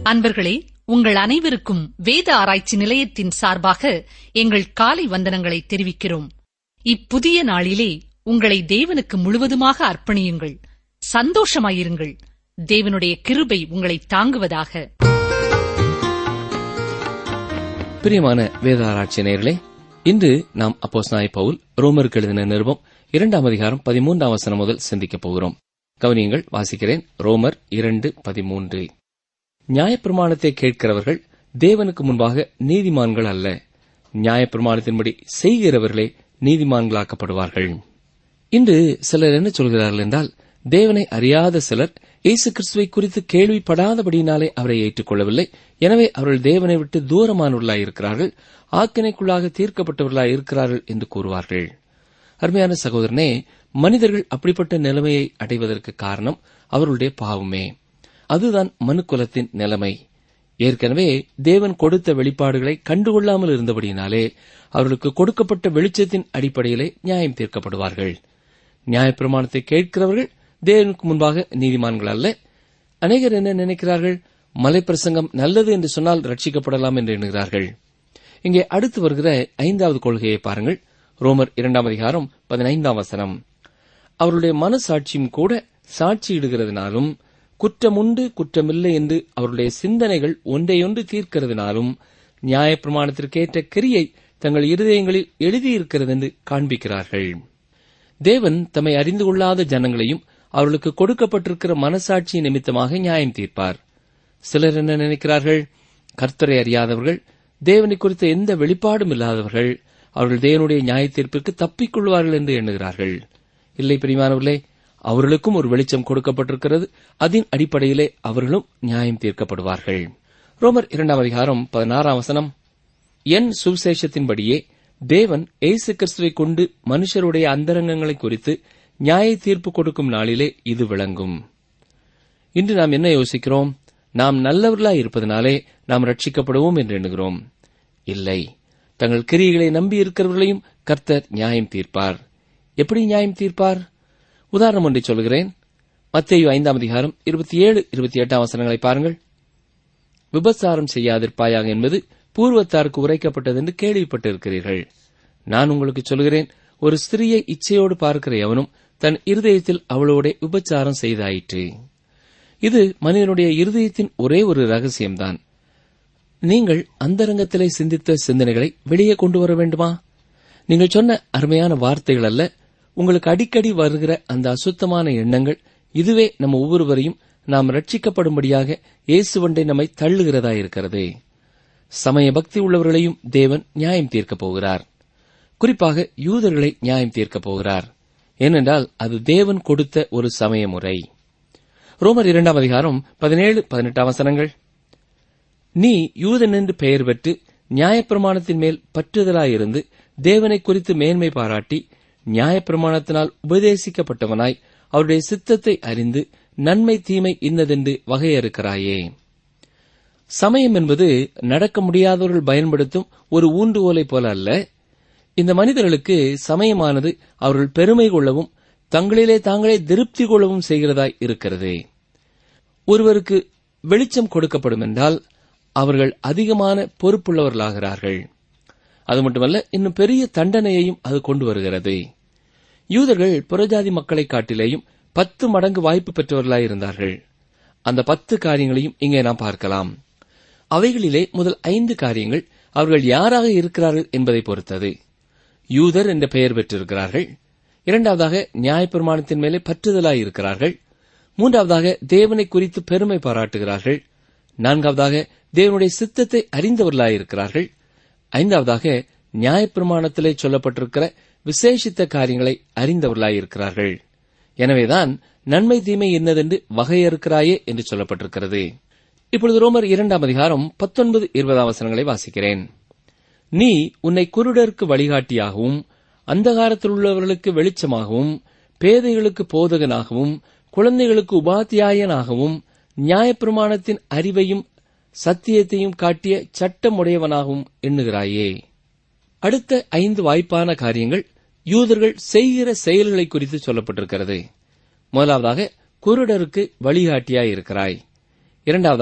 அன்பர்களே உங்கள் அனைவருக்கும் வேத ஆராய்ச்சி நிலையத்தின் சார்பாக எங்கள் காலை வந்தனங்களை தெரிவிக்கிறோம் இப்புதிய நாளிலே உங்களை தேவனுக்கு முழுவதுமாக அர்ப்பணியுங்கள் சந்தோஷமாயிருங்கள் தேவனுடைய கிருபை உங்களை தாங்குவதாக பிரியமான வேதாராய்ச்சி நேயர்களே இன்று நாம் அப்போஸ்நாய் பவுல் ரோமருக்கு எழுதின நிருபம் இரண்டாம் அதிகாரம் பதிமூன்றாம் வசனம் முதல் சிந்திக்கப் போகிறோம் கவனியங்கள் வாசிக்கிறேன் ரோமர் இரண்டு பதிமூன்று நியாயப்பிரமாணத்தை கேட்கிறவர்கள் தேவனுக்கு முன்பாக நீதிமான்கள் அல்ல நியாயப்பிரமாணத்தின்படி செய்கிறவர்களே நீதிமான்களாக்கப்படுவார்கள் இன்று சிலர் என்ன சொல்கிறார்கள் என்றால் தேவனை அறியாத சிலர் இயேசு கிறிஸ்துவை குறித்து கேள்விப்படாதபடியினாலே அவரை ஏற்றுக்கொள்ளவில்லை எனவே அவர்கள் தேவனை விட்டு தூரமானவர்களாய் இருக்கிறார்கள் ஆக்கினைக்குள்ளாக தீர்க்கப்பட்டவர்களாய் இருக்கிறார்கள் என்று கூறுவார்கள் அருமையான சகோதரனே மனிதர்கள் அப்படிப்பட்ட நிலைமையை அடைவதற்கு காரணம் அவர்களுடைய பாவமே அதுதான் மனுக்குலத்தின் நிலைமை ஏற்கனவே தேவன் கொடுத்த வெளிப்பாடுகளை கண்டுகொள்ளாமல் இருந்தபடியினாலே அவர்களுக்கு கொடுக்கப்பட்ட வெளிச்சத்தின் அடிப்படையிலே நியாயம் தீர்க்கப்படுவார்கள் நியாயப்பிரமாணத்தை கேட்கிறவர்கள் தேவனுக்கு முன்பாக நீதிமான்கள் அல்ல அநேகர் என்ன நினைக்கிறார்கள் மலை பிரசங்கம் நல்லது என்று சொன்னால் ரட்சிக்கப்படலாம் என்று எண்ணுகிறார்கள் இங்கே அடுத்து வருகிற ஐந்தாவது கொள்கையை பாருங்கள் ரோமர் இரண்டாம் அதிகாரம் பதினைந்தாம் வசனம் அவருடைய மனசாட்சியும் கூட சாட்சியிடுகிறதுனாலும் குற்றமுண்டு குற்றமில்லை என்று அவருடைய சிந்தனைகள் ஒன்றையொன்று தீர்க்கிறதுனாலும் நியாயப்பிரமாணத்திற்கேற்ற கிரியை தங்கள் இருதயங்களில் எழுதியிருக்கிறது என்று காண்பிக்கிறார்கள் தேவன் தம்மை அறிந்து கொள்ளாத ஜனங்களையும் அவர்களுக்கு கொடுக்கப்பட்டிருக்கிற மனசாட்சி நிமித்தமாக நியாயம் தீர்ப்பார் சிலர் என்ன நினைக்கிறார்கள் கர்த்தரை அறியாதவர்கள் தேவனை குறித்த எந்த வெளிப்பாடும் இல்லாதவர்கள் அவர்கள் தேவனுடைய நியாய தீர்ப்பிற்கு தப்பிக் கொள்வார்கள் என்று எண்ணுகிறார்கள் இல்லை பிரிமானவர்களே அவர்களுக்கும் ஒரு வெளிச்சம் கொடுக்கப்பட்டிருக்கிறது அதன் அடிப்படையிலே அவர்களும் நியாயம் தீர்க்கப்படுவார்கள் ரோமர் இரண்டாம் அதிகாரம் பதினாறாம் வசனம் என் சுவிசேஷத்தின்படியே தேவன் ஏசு கிறிஸ்துவை கொண்டு மனுஷருடைய அந்தரங்கங்களை குறித்து நியாய தீர்ப்பு கொடுக்கும் நாளிலே இது விளங்கும் இன்று நாம் என்ன யோசிக்கிறோம் நாம் நல்லவர்களாய் இருப்பதனாலே நாம் ரட்சிக்கப்படுவோம் என்று எண்ணுகிறோம் இல்லை தங்கள் கிரியைகளை நம்பி இருக்கிறவர்களையும் கர்த்தர் நியாயம் தீர்ப்பார் எப்படி நியாயம் தீர்ப்பார் உதாரணம் ஒன்றை சொல்கிறேன் மத்தேயு ஐந்தாம் அதிகாரம் இருபத்தி ஏழு இருபத்தி எட்டாம் வசனங்களை பாருங்கள் விபச்சாரம் செய்யாதிருப்பாயாக என்பது பூர்வத்தாருக்கு உரைக்கப்பட்டது என்று கேள்விப்பட்டிருக்கிறீர்கள் நான் உங்களுக்கு சொல்கிறேன் ஒரு ஸ்திரியை இச்சையோடு பார்க்கிற எவனும் தன் இருதயத்தில் அவளோட விபச்சாரம் செய்தாயிற்று இது மனிதனுடைய இருதயத்தின் ஒரே ஒரு ரகசியம்தான் நீங்கள் அந்தரங்கத்திலே சிந்தித்த சிந்தனைகளை வெளியே கொண்டு வர வேண்டுமா நீங்கள் சொன்ன அருமையான வார்த்தைகள் அல்ல உங்களுக்கு அடிக்கடி வருகிற அந்த அசுத்தமான எண்ணங்கள் இதுவே நம்ம ஒவ்வொருவரையும் நாம் ரட்சிக்கப்படும்படியாக இயேசுவண்டை நம்மை தள்ளுகிறதா இருக்கிறது சமய பக்தி உள்ளவர்களையும் தேவன் நியாயம் தீர்க்கப் போகிறார் குறிப்பாக யூதர்களை நியாயம் தீர்க்கப் போகிறார் ஏனென்றால் அது தேவன் கொடுத்த ஒரு சமய முறை ரோமர் இரண்டாம் அதிகாரம் பதினேழு பதினெட்டாம் வசனங்கள் நீ யூதன் என்று பெயர் பெற்று நியாயப்பிரமாணத்தின் மேல் பற்றுதலாயிருந்து தேவனை குறித்து மேன்மை பாராட்டி நியாயப்பிரமாணத்தினால் உபதேசிக்கப்பட்டவனாய் அவருடைய சித்தத்தை அறிந்து நன்மை தீமை இன்னதென்று வகையறுக்கிறாயே சமயம் என்பது நடக்க முடியாதவர்கள் பயன்படுத்தும் ஒரு ஊன்றுகோலை போல அல்ல இந்த மனிதர்களுக்கு சமயமானது அவர்கள் பெருமை கொள்ளவும் தங்களிலே தாங்களே திருப்தி கொள்ளவும் செய்கிறதாய் இருக்கிறது ஒருவருக்கு வெளிச்சம் கொடுக்கப்படும் என்றால் அவர்கள் அதிகமான பொறுப்புள்ளவர்களாகிறார்கள் அது மட்டுமல்ல இன்னும் பெரிய தண்டனையையும் அது கொண்டு வருகிறது யூதர்கள் புறஜாதி மக்களை காட்டிலேயும் பத்து மடங்கு வாய்ப்பு பெற்றவர்களாய் இருந்தார்கள் அந்த பத்து காரியங்களையும் இங்கே நாம் பார்க்கலாம் அவைகளிலே முதல் ஐந்து காரியங்கள் அவர்கள் யாராக இருக்கிறார்கள் என்பதை பொறுத்தது யூதர் என்ற பெயர் பெற்றிருக்கிறார்கள் இரண்டாவதாக நியாயப்பிரமாணத்தின் மேலே பற்றுதலாய் இருக்கிறார்கள் மூன்றாவதாக தேவனை குறித்து பெருமை பாராட்டுகிறார்கள் நான்காவதாக தேவனுடைய சித்தத்தை அறிந்தவர்களாயிருக்கிறார்கள் ஐந்தாவதாக நியாயப்பிரமாணத்திலே சொல்லப்பட்டிருக்கிற விசேஷித்த காரியங்களை அறிந்தவர்களாயிருக்கிறார்கள் எனவேதான் நன்மை தீமை என்னதென்று வகையறுக்கிறாயே என்று சொல்லப்பட்டிருக்கிறது இப்பொழுது ரோமர் இரண்டாம் அதிகாரம் பத்தொன்பது இருபதாம் வசனங்களை வாசிக்கிறேன் நீ உன்னை குருடருக்கு வழிகாட்டியாகவும் அந்தகாரத்தில் உள்ளவர்களுக்கு வெளிச்சமாகவும் பேதைகளுக்கு போதகனாகவும் குழந்தைகளுக்கு உபாத்தியாயனாகவும் நியாயப்பிரமாணத்தின் அறிவையும் சத்தியத்தையும் காட்டிய சட்டமுடையவனாகவும் எண்ணுகிறாயே அடுத்த ஐந்து வாய்ப்பான காரியங்கள் யூதர்கள் செய்கிற செயல்களை குறித்து சொல்லப்பட்டிருக்கிறது முதலாவதாக குருடருக்கு வழிகாட்டியாய் இருக்கிறாய் இரண்டாவதாக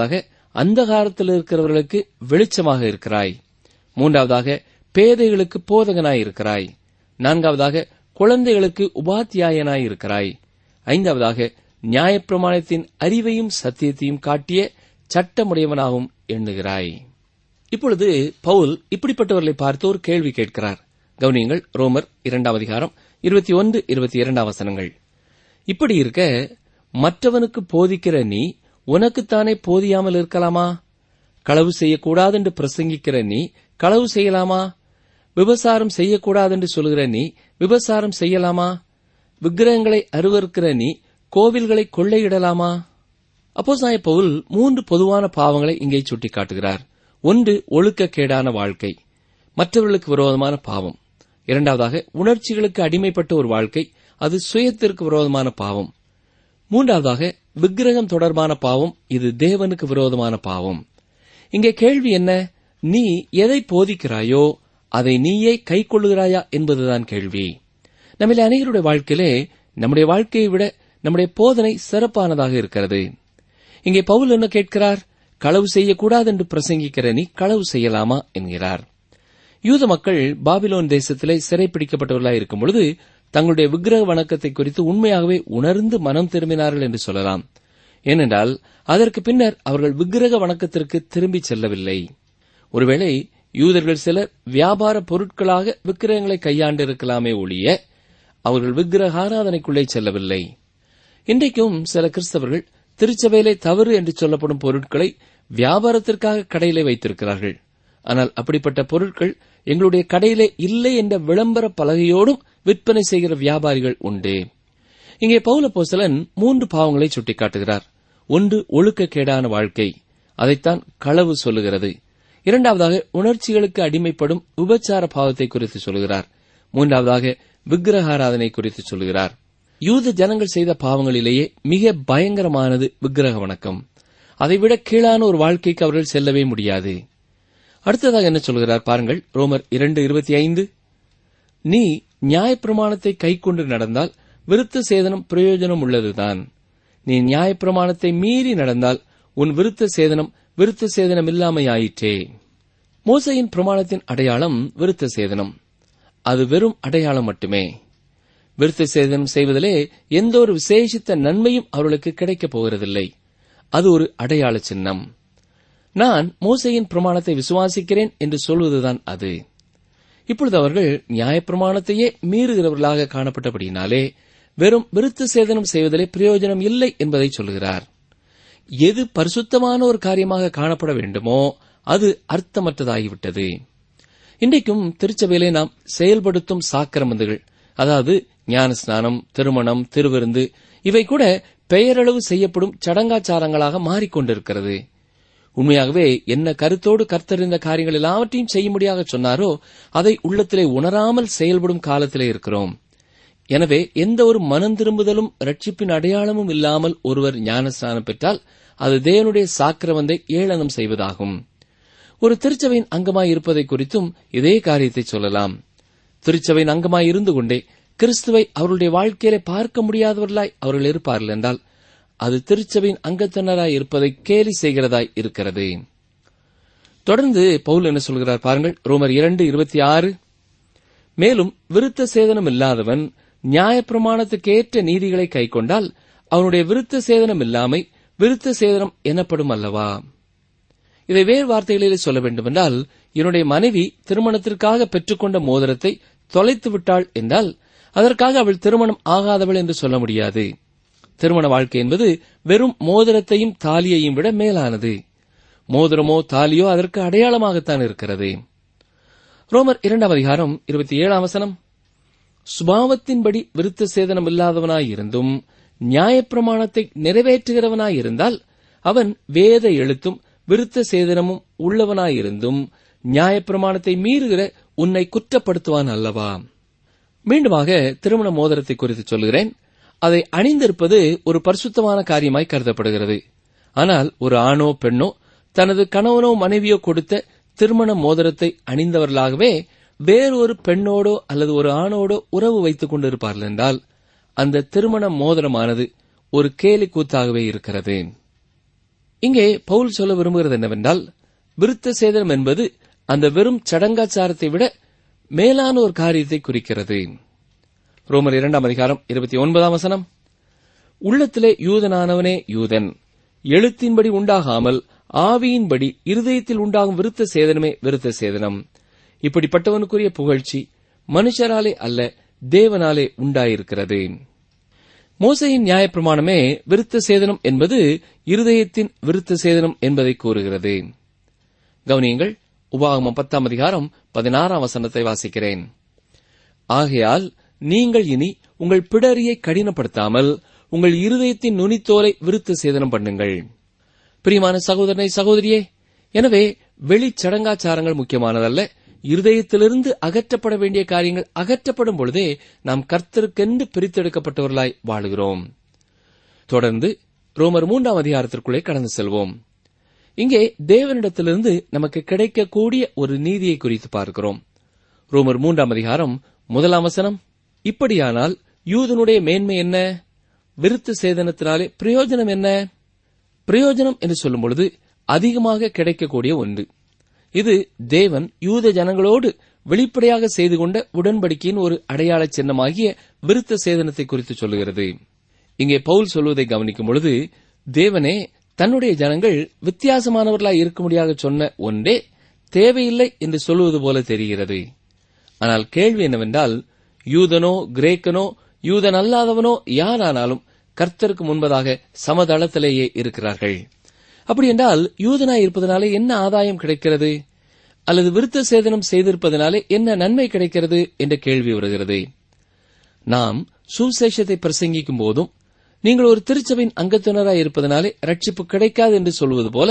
அந்தகாரத்தில் இருக்கிறவர்களுக்கு வெளிச்சமாக இருக்கிறாய் மூன்றாவதாக பேதைகளுக்கு போதகனாய் இருக்கிறாய் நான்காவதாக குழந்தைகளுக்கு உபாத்தியாயனாய் இருக்கிறாய் ஐந்தாவதாக நியாயப்பிரமாணத்தின் அறிவையும் சத்தியத்தையும் காட்டிய சட்டமுடையவனாகவும் எண்ணுகிறாய் இப்பொழுது பவுல் இப்படிப்பட்டவர்களை பார்த்து ஒரு கேள்வி கேட்கிறார் கவனியங்கள் ரோமர் இரண்டாம் அதிகாரம் இருபத்தி ஒன்று இருபத்தி இரண்டாம் வசனங்கள் இப்படி இருக்க மற்றவனுக்கு போதிக்கிற நீ உனக்குத்தானே போதியாமல் இருக்கலாமா களவு செய்யக்கூடாது என்று பிரசங்கிக்கிற நீ களவு செய்யலாமா விபசாரம் செய்யக்கூடாது என்று சொல்கிற நீ விபசாரம் செய்யலாமா விக்கிரகங்களை அருவருக்கிற நீ கோவில்களை கொள்ளையிடலாமா அப்போ பவுல் மூன்று பொதுவான பாவங்களை இங்கே சுட்டிக்காட்டுகிறார் ஒன்று ஒழுக்கக்கேடான வாழ்க்கை மற்றவர்களுக்கு விரோதமான பாவம் இரண்டாவதாக உணர்ச்சிகளுக்கு அடிமைப்பட்ட ஒரு வாழ்க்கை அது சுயத்திற்கு விரோதமான பாவம் மூன்றாவதாக விக்கிரகம் தொடர்பான பாவம் இது தேவனுக்கு விரோதமான பாவம் இங்கே கேள்வி என்ன நீ எதை போதிக்கிறாயோ அதை நீயே கை கொள்ளுகிறாயா என்பதுதான் கேள்வி நம்மில் அனைவருடைய வாழ்க்கையிலே நம்முடைய வாழ்க்கையை விட நம்முடைய போதனை சிறப்பானதாக இருக்கிறது இங்கே பவுல் என்ன கேட்கிறார் களவு செய்யக்கூடாது என்று பிரசங்கிக்கிற நீ களவு செய்யலாமா என்கிறார் யூத மக்கள் பாபிலோன் தேசத்திலே சிறைப்பிடிக்கப்பட்டவர்களாய் இருக்கும் பொழுது தங்களுடைய விக்கிரக வணக்கத்தை குறித்து உண்மையாகவே உணர்ந்து மனம் திரும்பினார்கள் என்று சொல்லலாம் ஏனென்றால் அதற்கு பின்னர் அவர்கள் விக்கிரக வணக்கத்திற்கு திரும்பிச் செல்லவில்லை ஒருவேளை யூதர்கள் சிலர் வியாபார பொருட்களாக விக்கிரகங்களை கையாண்டு இருக்கலாமே ஒழிய அவர்கள் விக்கிரக ஆராதனைக்குள்ளே செல்லவில்லை இன்றைக்கும் சில கிறிஸ்தவர்கள் திருச்சபையிலே தவறு என்று சொல்லப்படும் பொருட்களை வியாபாரத்திற்காக கடையிலே வைத்திருக்கிறார்கள் ஆனால் அப்படிப்பட்ட பொருட்கள் எங்களுடைய கடையிலே இல்லை என்ற விளம்பர பலகையோடும் விற்பனை செய்கிற வியாபாரிகள் உண்டு இங்கே பவுல போசலன் மூன்று பாவங்களை சுட்டிக்காட்டுகிறார் ஒன்று ஒழுக்கக்கேடான வாழ்க்கை அதைத்தான் களவு சொல்லுகிறது இரண்டாவதாக உணர்ச்சிகளுக்கு அடிமைப்படும் உபச்சார பாவத்தை குறித்து சொல்கிறார் மூன்றாவதாக விக்கிரகாராதனை குறித்து சொல்கிறார் யூத ஜனங்கள் செய்த பாவங்களிலேயே மிக பயங்கரமானது விக்கிரக வணக்கம் அதைவிட கீழான ஒரு வாழ்க்கைக்கு அவர்கள் செல்லவே முடியாது அடுத்ததாக என்ன சொல்கிறார் பாருங்கள் ரோமர் இரண்டு இருபத்தி ஐந்து நீ நியாயப்பிரமாணத்தை கைக்கொண்டு நடந்தால் விருத்த சேதனம் பிரயோஜனம் உள்ளதுதான் நீ நியாயப்பிரமாணத்தை மீறி நடந்தால் உன் விருத்த சேதனம் விருத்த சேதனம் இல்லாமையாயிற்றே மோசையின் பிரமாணத்தின் அடையாளம் விருத்த சேதனம் அது வெறும் அடையாளம் மட்டுமே விருத்த சேதனம் செய்வதிலே எந்த ஒரு விசேஷித்த நன்மையும் அவர்களுக்கு கிடைக்கப் போகிறதில்லை அது ஒரு அடையாள சின்னம் நான் மோசையின் பிரமாணத்தை விசுவாசிக்கிறேன் என்று சொல்வதுதான் அது இப்பொழுது அவர்கள் நியாயப்பிரமாணத்தையே மீறுகிறவர்களாக காணப்பட்டபடியினாலே வெறும் விருத்த சேதனம் செய்வதிலே பிரயோஜனம் இல்லை என்பதை சொல்கிறார் எது பரிசுத்தமான ஒரு காரியமாக காணப்பட வேண்டுமோ அது அர்த்தமற்றதாகிவிட்டது இன்றைக்கும் திருச்சபையிலே நாம் செயல்படுத்தும் சாக்கிரமந்துகள் அதாவது ஞான ஸ்நானம் திருமணம் திருவிருந்து இவை கூட பெயரளவு செய்யப்படும் சடங்காச்சாரங்களாக மாறிக்கொண்டிருக்கிறது உண்மையாகவே என்ன கருத்தோடு கர்த்தர் இந்த காரியங்கள் எல்லாவற்றையும் செய்யும்படியாக சொன்னாரோ அதை உள்ளத்திலே உணராமல் செயல்படும் காலத்திலே இருக்கிறோம் எனவே எந்த ஒரு மனம் திரும்புதலும் ரட்சிப்பின் அடையாளமும் இல்லாமல் ஒருவர் ஞானஸ்நானம் பெற்றால் அது தேவனுடைய சாக்கிரவந்தை ஏளனம் செய்வதாகும் ஒரு திருச்சபையின் அங்கமாய் இருப்பதை குறித்தும் இதே காரியத்தை சொல்லலாம் திருச்சபையின் அங்கமாய் இருந்து கொண்டே கிறிஸ்துவை அவர்களுடைய வாழ்க்கையிலே பார்க்க முடியாதவர்களாய் அவர்கள் இருப்பார்கள் என்றால் அது திருச்சபையின் அங்கத்தினராய் இருப்பதை கேலி செய்கிறதாய் இருக்கிறது தொடர்ந்து பவுல் என்ன சொல்கிறார் பாருங்கள் ரோமர் இரண்டு இருபத்தி ஆறு மேலும் விருத்த சேதனம் இல்லாதவன் நியாயப்பிரமாணத்துக்கு ஏற்ற நீதிகளை கைக்கொண்டால் அவனுடைய விருத்த சேதனம் இல்லாமை விருத்த சேதனம் எனப்படும் அல்லவா இதை வேறு வார்த்தைகளிலே சொல்ல வேண்டுமென்றால் என்னுடைய மனைவி திருமணத்திற்காக பெற்றுக்கொண்ட மோதிரத்தை தொலைத்து விட்டாள் என்றால் அதற்காக அவள் திருமணம் ஆகாதவள் என்று சொல்ல முடியாது திருமண வாழ்க்கை என்பது வெறும் மோதிரத்தையும் தாலியையும் விட மேலானது மோதிரமோ தாலியோ அதற்கு அடையாளமாகத்தான் இருக்கிறது ரோமர் இரண்டாம் அதிகாரம் இருபத்தி ஏழாம் வசனம் சுபாவத்தின்படி விருத்த சேதனம் இல்லாதவனாயிருந்தும் நியாயப்பிரமாணத்தை நிறைவேற்றுகிறவனாயிருந்தால் அவன் வேத எழுத்தும் விருத்த சேதனமும் உள்ளவனாயிருந்தும் நியாயப்பிரமாணத்தை மீறுகிற உன்னை குற்றப்படுத்துவான் அல்லவா மீண்டுமாக திருமண மோதிரத்தை குறித்து சொல்கிறேன் அதை அணிந்திருப்பது ஒரு பரிசுத்தமான காரியமாய் கருதப்படுகிறது ஆனால் ஒரு ஆணோ பெண்ணோ தனது கணவனோ மனைவியோ கொடுத்த திருமண மோதிரத்தை அணிந்தவர்களாகவே வேறொரு பெண்ணோடோ அல்லது ஒரு ஆணோடோ உறவு வைத்துக் கொண்டிருப்பார்கள் என்றால் அந்த திருமண மோதிரமானது ஒரு கேலி கூத்தாகவே இருக்கிறது இங்கே பவுல் சொல்ல விரும்புகிறது என்னவென்றால் விருத்த சேதனம் என்பது அந்த வெறும் சடங்காச்சாரத்தை விட மேலான ஒரு காரியத்தை குறிக்கிறது ரோமர் இரண்டாம் அதிகாரம் இருபத்தி ஒன்பதாம் வசனம் உள்ளத்திலே யூதனானவனே யூதன் எழுத்தின்படி உண்டாகாமல் ஆவியின்படி இருதயத்தில் உண்டாகும் விருத்த சேதனமே விருத்த சேதனம் இப்படிப்பட்டவனுக்குரிய புகழ்ச்சி மனுஷராலே அல்ல தேவனாலே உண்டாயிருக்கிறது மோசையின் நியாயப்பிரமாணமே விருத்த சேதனம் என்பது இருதயத்தின் விருத்த சேதனம் என்பதை கூறுகிறது கவனியங்கள் உபாகமம் பத்தாம் அதிகாரம் பதினாறாம் வசனத்தை வாசிக்கிறேன் ஆகையால் நீங்கள் இனி உங்கள் பிடரியை கடினப்படுத்தாமல் உங்கள் இருதயத்தின் நுனித்தோலை விருத்த சேதனம் பண்ணுங்கள் பிரியமான சகோதரனை சகோதரியே எனவே வெளிச் சடங்காச்சாரங்கள் முக்கியமானதல்ல இருதயத்திலிருந்து அகற்றப்பட வேண்டிய காரியங்கள் அகற்றப்படும் பொழுதே நாம் கர்த்தருக்கென்று பிரித்தெடுக்கப்பட்டவர்களாய் வாழுகிறோம் தொடர்ந்து ரோமர் மூன்றாம் அதிகாரத்திற்குள்ளே கடந்து செல்வோம் இங்கே தேவனிடத்திலிருந்து நமக்கு கிடைக்கக்கூடிய ஒரு நீதியை குறித்து பார்க்கிறோம் ரோமர் மூன்றாம் அதிகாரம் முதலாம் வசனம் இப்படியானால் யூதனுடைய மேன்மை என்ன விருத்து சேதனத்தினாலே பிரயோஜனம் என்ன பிரயோஜனம் என்று சொல்லும் பொழுது அதிகமாக கிடைக்கக்கூடிய ஒன்று இது தேவன் யூத ஜனங்களோடு வெளிப்படையாக செய்து கொண்ட உடன்படிக்கையின் ஒரு அடையாள சின்னமாகிய விருத்த சேதனத்தை குறித்து சொல்லுகிறது இங்கே பவுல் சொல்வதை கவனிக்கும் பொழுது தேவனே தன்னுடைய ஜனங்கள் வித்தியாசமானவர்களாய் இருக்கும்படியாக சொன்ன ஒன்றே தேவையில்லை என்று சொல்லுவது போல தெரிகிறது ஆனால் கேள்வி என்னவென்றால் யூதனோ கிரேக்கனோ யூதன் அல்லாதவனோ யாரானாலும் கர்த்தருக்கு முன்பதாக சமதளத்திலேயே இருக்கிறார்கள் அப்படி என்றால் யூதனாய் இருப்பதனாலே என்ன ஆதாயம் கிடைக்கிறது அல்லது விருத்த சேதனம் செய்திருப்பதனாலே என்ன நன்மை கிடைக்கிறது என்ற கேள்வி வருகிறது நாம் சுவிசேஷத்தை பிரசங்கிக்கும் போதும் நீங்கள் ஒரு திருச்சபையின் அங்கத்தினராய் இருப்பதனாலே ரட்சிப்பு கிடைக்காது என்று சொல்வது போல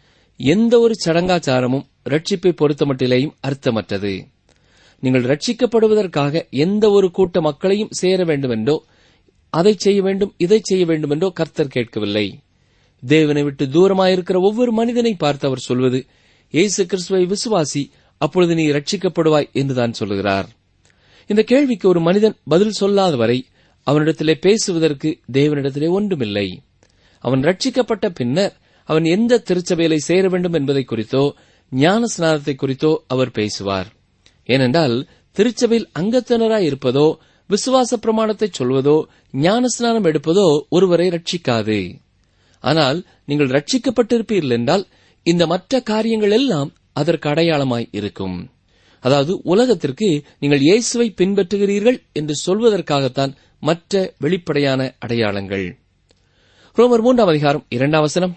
எந்த ஒரு சடங்காச்சாரமும் ரட்சிப்பை பொறுத்தமட்டிலேயும் அர்த்தமற்றது நீங்கள் ரட்சிக்கப்படுவதற்காக எந்த ஒரு கூட்ட மக்களையும் சேர வேண்டுமென்றோ அதை செய்ய வேண்டும் இதை செய்ய வேண்டும் என்றோ கர்த்தர் கேட்கவில்லை தேவனை விட்டு தூரமாயிருக்கிற ஒவ்வொரு மனிதனை பார்த்து அவர் சொல்வது இயேசு கிறிஸ்துவை விசுவாசி அப்பொழுது நீ ரட்சிக்கப்படுவாய் என்றுதான் சொல்லுகிறார் இந்த கேள்விக்கு ஒரு மனிதன் பதில் சொல்லாத வரை அவனிடத்திலே பேசுவதற்கு தேவனிடத்திலே ஒன்றுமில்லை அவன் ரட்சிக்கப்பட்ட பின்னர் அவன் எந்த திருச்சபையிலை சேர வேண்டும் என்பதை குறித்தோ ஞான ஸ்நானத்தை குறித்தோ அவர் பேசுவார் ஏனென்றால் திருச்சபையில் அங்கத்தினராய் இருப்பதோ விசுவாச பிரமாணத்தை சொல்வதோ ஞான ஸ்நானம் எடுப்பதோ ஒருவரை ரட்சிக்காது ஆனால் நீங்கள் ரட்சிக்கப்பட்டிருப்பீர்கள் என்றால் இந்த மற்ற காரியங்கள் எல்லாம் அதற்கு அடையாளமாய் இருக்கும் அதாவது உலகத்திற்கு நீங்கள் இயேசுவை பின்பற்றுகிறீர்கள் என்று சொல்வதற்காகத்தான் மற்ற வெளிப்படையான அடையாளங்கள் ரோமர் மூன்றாம் அதிகாரம் இரண்டாம் வசனம்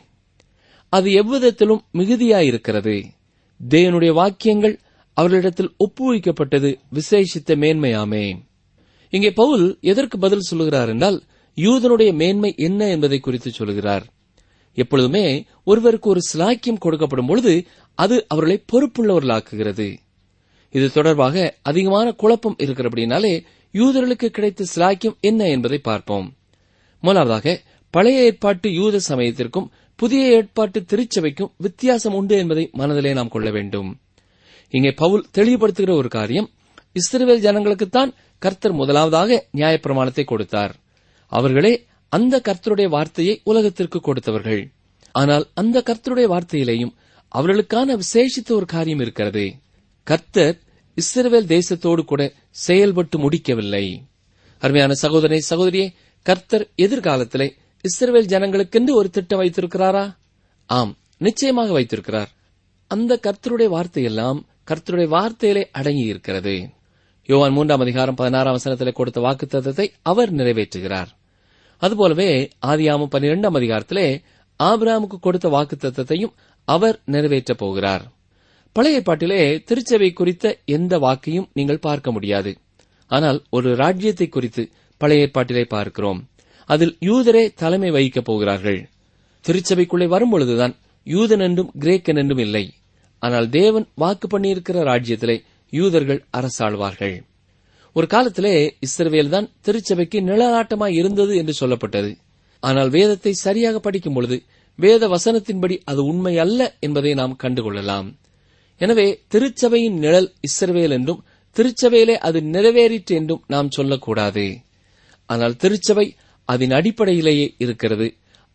அது எவ்விதத்திலும் மிகுதியாயிருக்கிறது தேவனுடைய வாக்கியங்கள் அவர்களிடத்தில் ஒப்புவிக்கப்பட்டது விசேஷித்த மேன்மையாமே இங்கே பவுல் எதற்கு பதில் சொல்லுகிறார் என்றால் யூதனுடைய மேன்மை என்ன என்பதை குறித்து சொல்கிறார் எப்பொழுதுமே ஒருவருக்கு ஒரு சிலாக்கியம் கொடுக்கப்படும் பொழுது அது அவர்களை பொறுப்புள்ளவர்களாக்குகிறது இது தொடர்பாக அதிகமான குழப்பம் இருக்கிறபடினாலே யூதர்களுக்கு கிடைத்த சிலாக்கியம் என்ன என்பதை பார்ப்போம் முதலாவதாக பழைய ஏற்பாட்டு யூத சமயத்திற்கும் புதிய ஏற்பாட்டு திருச்சபைக்கும் வித்தியாசம் உண்டு என்பதை மனதிலே நாம் கொள்ள வேண்டும் இங்கே பவுல் தெளிவுபடுத்துகிற ஒரு காரியம் இஸ்ரவேல் ஜனங்களுக்குத்தான் கர்த்தர் முதலாவதாக நியாயப்பிரமாணத்தை கொடுத்தார் அவர்களே அந்த கர்த்தருடைய வார்த்தையை உலகத்திற்கு கொடுத்தவர்கள் ஆனால் அந்த கர்த்தருடைய வார்த்தையிலேயும் அவர்களுக்கான விசேஷித்த ஒரு காரியம் இருக்கிறது கர்த்தர் இஸ்ரவேல் தேசத்தோடு கூட செயல்பட்டு முடிக்கவில்லை அருமையான சகோதரனை சகோதரியே கர்த்தர் எதிர்காலத்திலே இஸ்ரவேல் ஜனங்களுக்கென்று ஒரு திட்டம் வைத்திருக்கிறாரா ஆம் நிச்சயமாக வைத்திருக்கிறார் அந்த கர்த்தருடைய வார்த்தையெல்லாம் கர்த்தருடைய வார்த்தையிலே அடங்கி இருக்கிறது யோவான் மூன்றாம் அதிகாரம் பதினாறாம் வசனத்திலே கொடுத்த வாக்குத்தத்தத்தை அவர் நிறைவேற்றுகிறார் அதுபோலவே ஆதியாமம் பன்னிரெண்டாம் அதிகாரத்திலே ஆபிராமுக்கு கொடுத்த வாக்குத்தத்தத்தையும் அவர் நிறைவேற்றப் போகிறார் பழைய ஏற்பாட்டிலே திருச்சபை குறித்த எந்த வாக்கையும் நீங்கள் பார்க்க முடியாது ஆனால் ஒரு ராஜ்யத்தை குறித்து பழைய ஏற்பாட்டிலே பார்க்கிறோம் அதில் யூதரே தலைமை வகிக்கப் போகிறார்கள் திருச்சபைக்குள்ளே வரும்பொழுதுதான் யூதன் என்றும் கிரேக்கன் என்றும் இல்லை ஆனால் தேவன் வாக்கு பண்ணியிருக்கிற ராஜ்யத்திலே யூதர்கள் அரசாழ்வார்கள் ஒரு காலத்திலே இஸ்ரவேல் தான் திருச்சபைக்கு நிழலாட்டமாய் இருந்தது என்று சொல்லப்பட்டது ஆனால் வேதத்தை சரியாக படிக்கும் பொழுது வேத வசனத்தின்படி அது உண்மை அல்ல என்பதை நாம் கண்டுகொள்ளலாம் எனவே திருச்சபையின் நிழல் இஸ்ரவேல் என்றும் திருச்சபையிலே அது நிறைவேறிற்று என்றும் நாம் சொல்லக்கூடாது ஆனால் திருச்சபை அதன் அடிப்படையிலேயே இருக்கிறது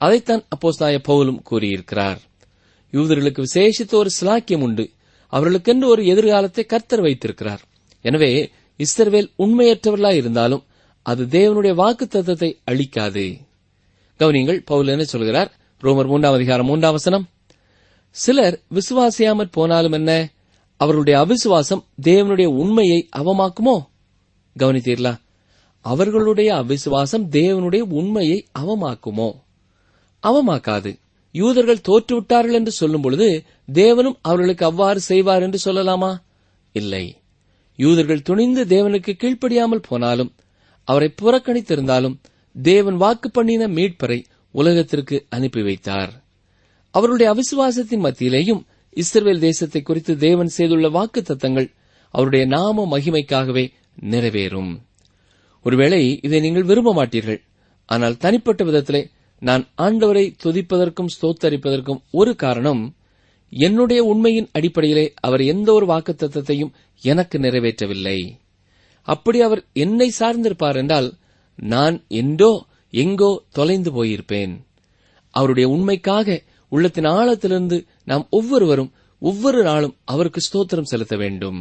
அதைத்தான் அப்போஸ்தாய பவுலும் கூறியிருக்கிறார் யூதர்களுக்கு விசேஷித்த ஒரு சிலாக்கியம் உண்டு அவர்களுக்கென்று ஒரு எதிர்காலத்தை கர்த்தர் வைத்திருக்கிறார் எனவே இஸ்ரவேல் உண்மையற்றவர்களாய் இருந்தாலும் அது தேவனுடைய வாக்கு தத்தத்தை அளிக்காது கவனிங்கள் பவுல் என்ன சொல்கிறார் ரோமர் மூன்றாம் அதிகாரம் மூன்றாம் வசனம் சிலர் விசுவாசியாமற் போனாலும் என்ன அவர்களுடைய அவிசுவாசம் தேவனுடைய உண்மையை அவமாக்குமோ கவனித்தீர்களா அவர்களுடைய அவிசுவாசம் தேவனுடைய உண்மையை அவமாக்குமோ அவமாக்காது யூதர்கள் தோற்றுவிட்டார்கள் என்று சொல்லும் பொழுது தேவனும் அவர்களுக்கு அவ்வாறு செய்வார் என்று சொல்லலாமா இல்லை யூதர்கள் துணிந்து தேவனுக்கு கீழ்ப்படியாமல் போனாலும் அவரை புறக்கணித்திருந்தாலும் தேவன் வாக்கு பண்ணின மீட்பரை உலகத்திற்கு அனுப்பி வைத்தார் அவருடைய அவிசுவாசத்தின் மத்தியிலேயும் இஸ்ரவேல் தேசத்தை குறித்து தேவன் செய்துள்ள வாக்கு தத்தங்கள் அவருடைய நாம மகிமைக்காகவே நிறைவேறும் ஒருவேளை இதை நீங்கள் விரும்ப மாட்டீர்கள் ஆனால் தனிப்பட்ட விதத்திலே நான் ஆண்டவரை துதிப்பதற்கும் ஸ்தோத்தரிப்பதற்கும் ஒரு காரணம் என்னுடைய உண்மையின் அடிப்படையிலே அவர் எந்த ஒரு வாக்கு தத்தத்தையும் எனக்கு நிறைவேற்றவில்லை அப்படி அவர் என்னை சார்ந்திருப்பார் என்றால் நான் என்றோ எங்கோ தொலைந்து போயிருப்பேன் அவருடைய உண்மைக்காக உள்ளத்தின் ஆழத்திலிருந்து நாம் ஒவ்வொருவரும் ஒவ்வொரு நாளும் அவருக்கு ஸ்தோத்திரம் செலுத்த வேண்டும்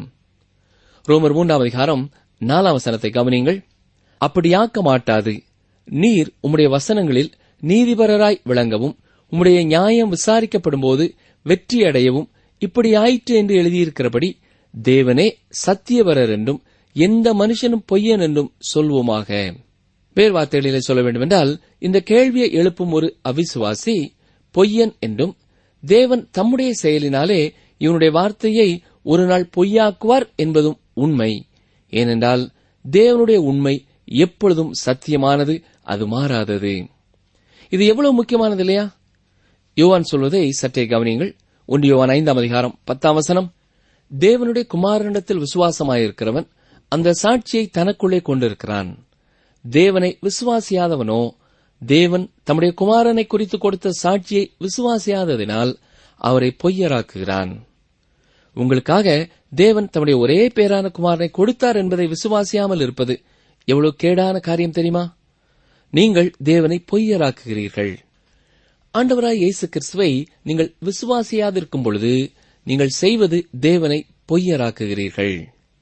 ரோமர் மூன்றாம் அதிகாரம் நாலாம் வசனத்தை கவனியுங்கள் அப்படியாக்க மாட்டாது நீர் உம்முடைய வசனங்களில் நீதிபரராய் விளங்கவும் உம்முடைய நியாயம் விசாரிக்கப்படும்போது வெற்றியடையவும் இப்படி ஆயிற்று என்று எழுதியிருக்கிறபடி தேவனே சத்தியவரர் என்றும் எந்த மனுஷனும் பொய்யன் என்றும் சொல்வோமாக வேறு வார்த்தைகளிலே சொல்ல வேண்டுமென்றால் இந்த கேள்வியை எழுப்பும் ஒரு அவிசுவாசி பொய்யன் என்றும் தேவன் தம்முடைய செயலினாலே இவனுடைய வார்த்தையை ஒரு நாள் பொய்யாக்குவார் என்பதும் உண்மை ஏனென்றால் தேவனுடைய உண்மை எப்பொழுதும் சத்தியமானது அது மாறாதது இது எவ்வளவு முக்கியமானது இல்லையா யோவான் சொல்வதை சற்றே கவனியுங்கள் ஒன்று யோவான் ஐந்தாம் அதிகாரம் பத்தாம் வசனம் தேவனுடைய குமாரனிடத்தில் விசுவாசமாயிருக்கிறவன் அந்த சாட்சியை தனக்குள்ளே கொண்டிருக்கிறான் தேவனை விசுவாசியாதவனோ தேவன் தம்முடைய குமாரனை குறித்து கொடுத்த சாட்சியை விசுவாசியாததினால் அவரை பொய்யராக்குகிறான் உங்களுக்காக தேவன் தம்முடைய ஒரே பேரான குமாரனை கொடுத்தார் என்பதை விசுவாசியாமல் இருப்பது எவ்வளவு கேடான காரியம் தெரியுமா நீங்கள் தேவனை பொய்யராக்குகிறீர்கள் ஆண்டவராய் இயேசு கிறிஸ்துவை நீங்கள் விசுவாசியாதிருக்கும் பொழுது நீங்கள் செய்வது தேவனை பொய்யராக்குகிறீர்கள்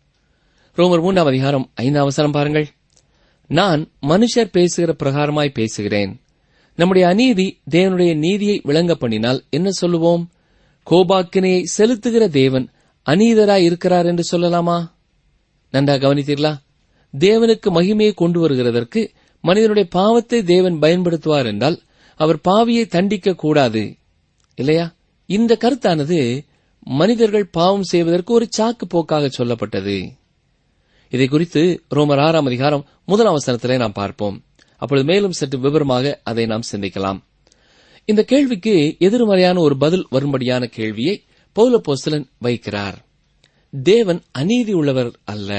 ரோமர் மூன்றாம் அதிகாரம் ஐந்தாம் அவசரம் பாருங்கள் நான் மனுஷர் பேசுகிற பிரகாரமாய் பேசுகிறேன் நம்முடைய அநீதி தேவனுடைய நீதியை விளங்க பண்ணினால் என்ன சொல்லுவோம் கோபாக்கினையை செலுத்துகிற தேவன் அநீதராய் இருக்கிறார் என்று சொல்லலாமா நன்றா கவனித்தீர்களா தேவனுக்கு மகிமையை கொண்டு வருகிறதற்கு மனிதனுடைய பாவத்தை தேவன் பயன்படுத்துவார் என்றால் அவர் பாவியை தண்டிக்க கூடாது இல்லையா இந்த கருத்தானது மனிதர்கள் பாவம் செய்வதற்கு ஒரு சாக்கு போக்காக சொல்லப்பட்டது இதை குறித்து ரோமர் ஆறாம் அதிகாரம் முதல் அவசரத்திலே நாம் பார்ப்போம் அப்பொழுது மேலும் சற்று விவரமாக அதை நாம் சிந்திக்கலாம் இந்த கேள்விக்கு எதிர்மறையான ஒரு பதில் வரும்படியான கேள்வியை பௌலப்போஸ்தலன் வைக்கிறார் தேவன் அநீதி உள்ளவர் அல்ல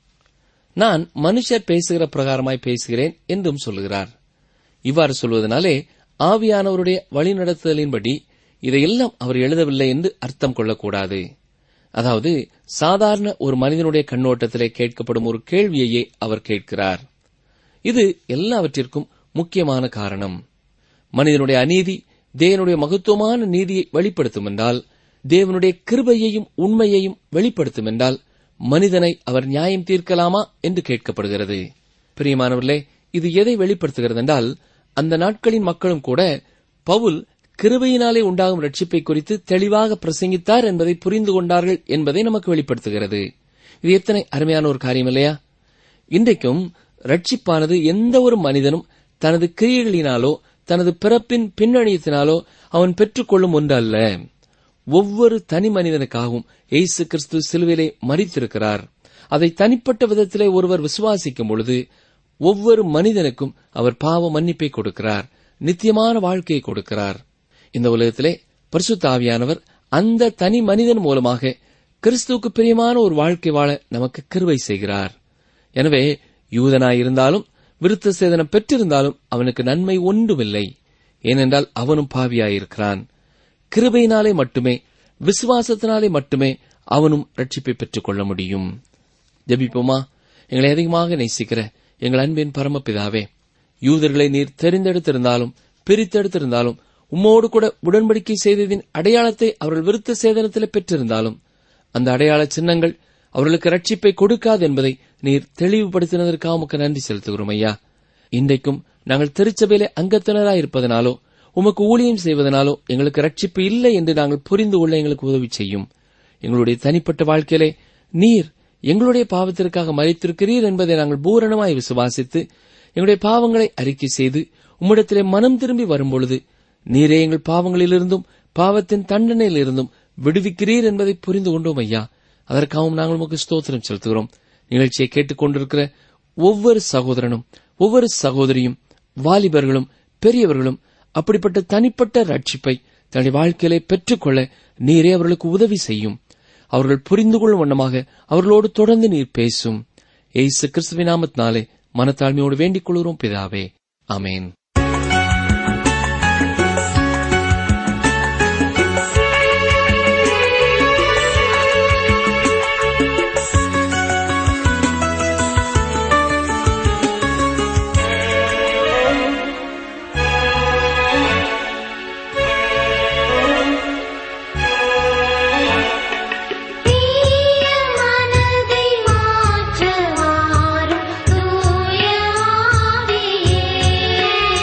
நான் மனுஷர் பேசுகிற பிரகாரமாய் பேசுகிறேன் என்றும் சொல்லுகிறார் இவ்வாறு சொல்வதனாலே ஆவியானவருடைய வழிநடத்துதலின்படி இதையெல்லாம் அவர் எழுதவில்லை என்று அர்த்தம் கொள்ளக்கூடாது அதாவது சாதாரண ஒரு மனிதனுடைய கண்ணோட்டத்திலே கேட்கப்படும் ஒரு கேள்வியையே அவர் கேட்கிறார் இது எல்லாவற்றிற்கும் முக்கியமான காரணம் மனிதனுடைய அநீதி தேவனுடைய மகத்துவமான நீதியை வெளிப்படுத்தும் என்றால் தேவனுடைய கிருபையையும் உண்மையையும் வெளிப்படுத்தும் என்றால் மனிதனை அவர் நியாயம் தீர்க்கலாமா என்று கேட்கப்படுகிறது பிரியமானவர்களே இது எதை வெளிப்படுத்துகிறது என்றால் அந்த நாட்களின் மக்களும் கூட பவுல் கிருபையினாலே உண்டாகும் ரட்சிப்பை குறித்து தெளிவாக பிரசங்கித்தார் என்பதை புரிந்து கொண்டார்கள் என்பதை நமக்கு வெளிப்படுத்துகிறது இது எத்தனை அருமையான ஒரு காரியம் இல்லையா இன்றைக்கும் ரட்சிப்பானது எந்த ஒரு மனிதனும் தனது கிரியைகளினாலோ தனது பிறப்பின் பின்னணியத்தினாலோ அவன் பெற்றுக்கொள்ளும் ஒன்று அல்ல ஒவ்வொரு தனி மனிதனுக்காகவும் இயேசு கிறிஸ்து சிலுவிலே மறித்திருக்கிறார் அதை தனிப்பட்ட விதத்திலே ஒருவர் விசுவாசிக்கும் பொழுது ஒவ்வொரு மனிதனுக்கும் அவர் பாவ மன்னிப்பை கொடுக்கிறார் நித்தியமான வாழ்க்கையை கொடுக்கிறார் இந்த உலகத்திலே பரிசுத்த ஆவியானவர் அந்த தனி மனிதன் மூலமாக கிறிஸ்துவுக்கு பிரியமான ஒரு வாழ்க்கை வாழ நமக்கு கிருவை செய்கிறார் எனவே யூதனாயிருந்தாலும் விருத்த சேதனம் பெற்றிருந்தாலும் அவனுக்கு நன்மை ஒன்றுமில்லை ஏனென்றால் அவனும் பாவியாயிருக்கிறான் கிருபையினாலே மட்டுமே விசுவாசத்தினாலே மட்டுமே அவனும் ரட்சிப்பை பெற்றுக் கொள்ள முடியும் ஜபிப்போமா எங்களை அதிகமாக நேசிக்கிற எங்கள் அன்பின் பரமபிதாவே யூதர்களை நீர் தெரிந்தெடுத்திருந்தாலும் பிரித்தெடுத்திருந்தாலும் உம்மோடு கூட உடன்படிக்கை செய்ததின் அடையாளத்தை அவர்கள் விருத்த சேதனத்தில் பெற்றிருந்தாலும் அந்த அடையாள சின்னங்கள் அவர்களுக்கு ரட்சிப்பை கொடுக்காது என்பதை நீர் தெளிவுபடுத்தினதற்காக உமக்கு நன்றி செலுத்துகிறோம் ஐயா இன்றைக்கும் நாங்கள் திருச்சபையிலே அங்கத்தினராயிருப்பதனாலோ உமக்கு ஊழியம் செய்வதனாலோ எங்களுக்கு ரட்சிப்பு இல்லை என்று நாங்கள் புரிந்து கொள்ள எங்களுக்கு உதவி செய்யும் எங்களுடைய தனிப்பட்ட வாழ்க்கையிலே நீர் எங்களுடைய பாவத்திற்காக மறித்திருக்கிறீர் என்பதை நாங்கள் பூரணமாய் விசுவாசித்து எங்களுடைய பாவங்களை அறிக்கை செய்து உம்மிடத்திலே மனம் திரும்பி வரும்பொழுது நீரே எங்கள் பாவங்களிலிருந்தும் பாவத்தின் தண்டனையிலிருந்தும் விடுவிக்கிறீர் என்பதை புரிந்து கொண்டோம் ஐயா அதற்காகவும் நாங்கள் உமக்கு ஸ்தோத்திரம் செலுத்துகிறோம் நிகழ்ச்சியை கேட்டுக்கொண்டிருக்கிற ஒவ்வொரு சகோதரனும் ஒவ்வொரு சகோதரியும் வாலிபர்களும் பெரியவர்களும் அப்படிப்பட்ட தனிப்பட்ட ரட்சிப்பை தன்னுடைய வாழ்க்கையிலே பெற்றுக்கொள்ள நீரே அவர்களுக்கு உதவி செய்யும் அவர்கள் புரிந்து கொள்ளும் வண்ணமாக அவர்களோடு தொடர்ந்து நீர் பேசும் ஏசு கிறிஸ்துவின் நாமத்தினாலே மனத்தாழ்மையோடு வேண்டிக் கொள்கிறோம் பிதாவே அமேன் தீய மனதை மாற்ற வாரும் தூய ஆவியே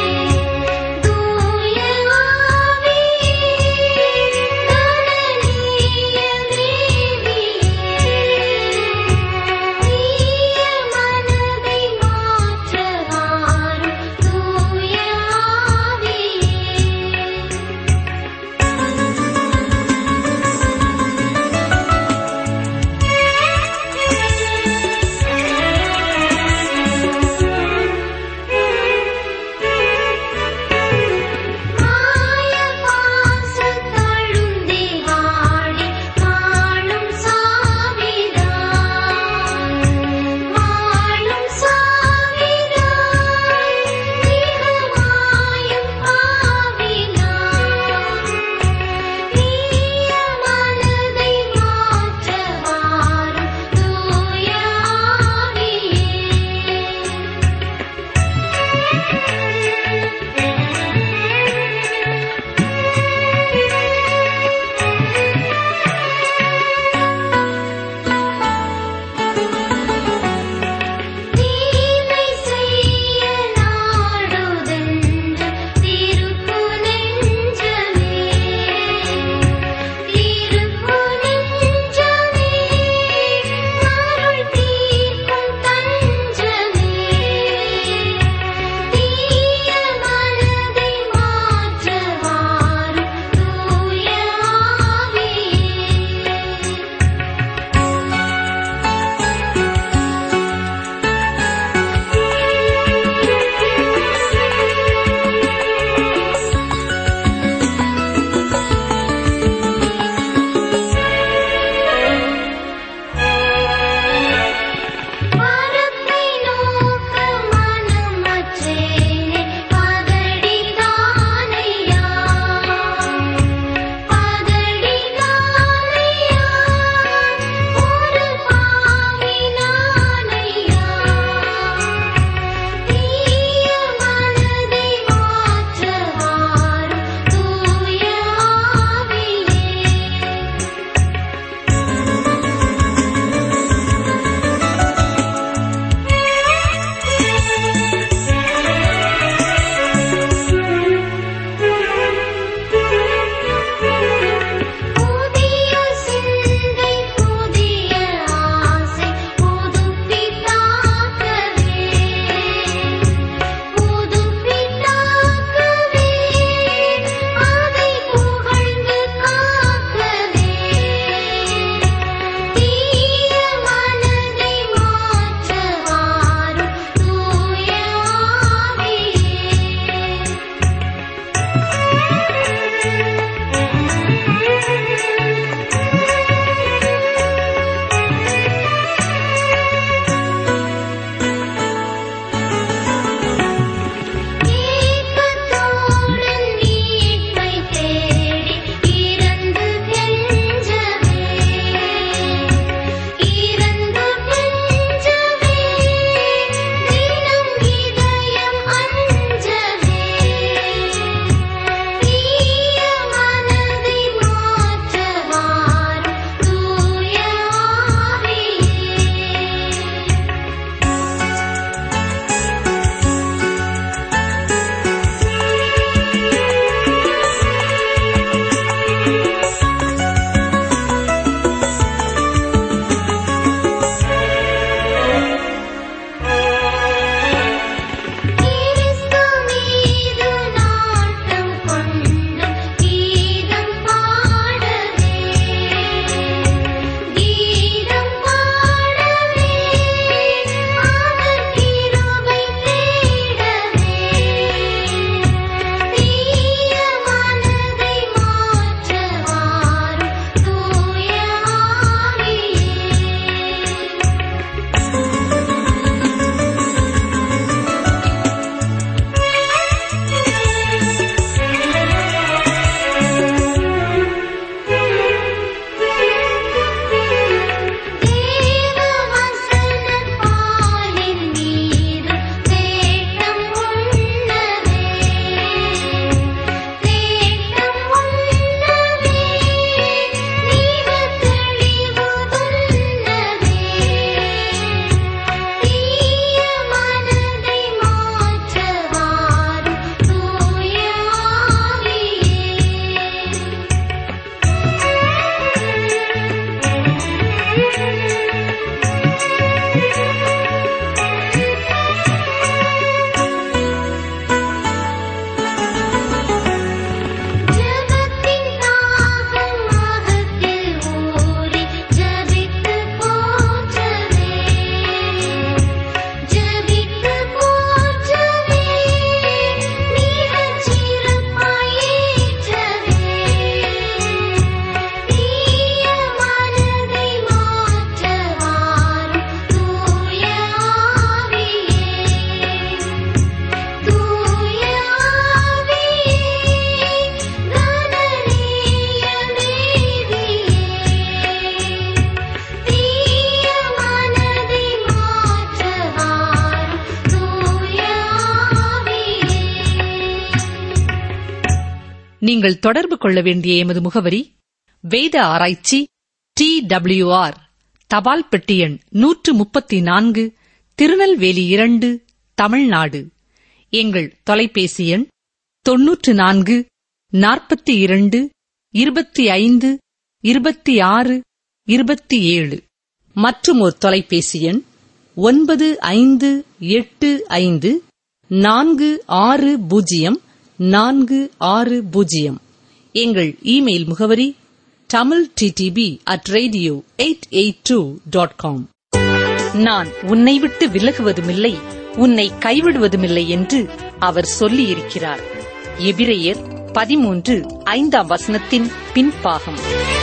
நீங்கள் தொடர்பு கொள்ள வேண்டிய எமது முகவரி வேத ஆராய்ச்சி டி டபிள்யூஆர் தபால் பெட்டி எண் நூற்று முப்பத்தி நான்கு திருநெல்வேலி இரண்டு தமிழ்நாடு எங்கள் தொலைபேசி எண் தொன்னூற்று நான்கு நாற்பத்தி இரண்டு இருபத்தி ஐந்து இருபத்தி ஆறு இருபத்தி ஏழு மற்றும் ஒரு தொலைபேசி எண் ஒன்பது ஐந்து எட்டு ஐந்து நான்கு ஆறு பூஜ்ஜியம் நான்கு ஆறு பூஜ்ஜியம் எங்கள் இமெயில் முகவரி Tamil DTP at radio eight eight two dot com நான் உன்னை விட்டு விலகுவதுமில்லை உன்னை கைவிடுவதுமில்லை என்று அவர் சொல்லியிருக்கிறார் எபிரெயர் பதிமூன்று ஐந்தாம் வசனத்தின் பின்பாகம்